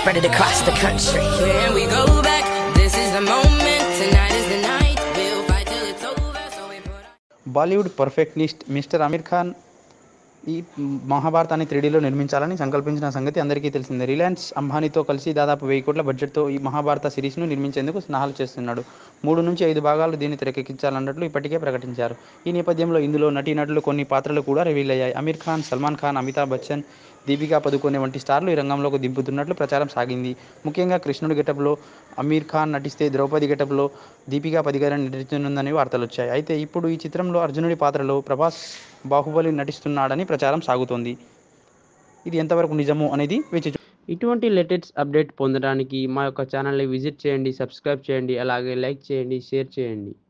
spread it across the country. Here we go back. This is the moment. Tonight is the night. We'll fight till it's over. So we put our Bollywood perfectionist mister Aamir Khan ఈ మహాభారతాన్ని త్రీడీలో నిర్మించాలని సంకల్పించిన సంగతి అందరికీ తెలిసిందే Reliance అంబానీతో కలిసి దాదాపు వెయ్యి కోట్ల బడ్జెట్తో ఈ మహాభారత సిరీస్ను నిర్మించేందుకు స్నాహాలు చేస్తున్నాడు మూడు నుంచి ఐదు భాగాలు దీన్ని తెరకెక్కించాలన్నట్లు ఇప్పటికే ప్రకటించారు ఈ నేపథ్యంలో ఇందులో నటీనటులు కొన్ని పాత్రలు కూడా రివీల్ అయ్యాయి అమీర్ ఖాన్ సల్మాన్ ఖాన్ అమితాబ్ బచ్చన్ దీపికా పదుకొనే వంటి స్టార్లు ఈ రంగంలోకి దింపుతున్నట్లు ప్రచారం సాగింది ముఖ్యంగా కృష్ణుడి గెటప్లో అమీర్ ఖాన్ నటిస్తే ద్రౌపది గెటప్లో దీపికా పదిగారని నటించనుందని వార్తలు వచ్చాయి అయితే ఇప్పుడు ఈ చిత్రంలో అర్జునుడి పాత్రలో ప్రభాస్ బాహుబలి నటిస్తున్నాడని ప్రచారం సాగుతోంది ఇది ఎంతవరకు నిజమో అనేది వేచి చూ- ఇటువంటి లేటెస్ట్ అప్డేట్ పొందడానికి మా యొక్క ఛానల్ని విజిట్ చేయండి సబ్స్క్రైబ్ చేయండి అలాగే లైక్ చేయండి షేర్ చేయండి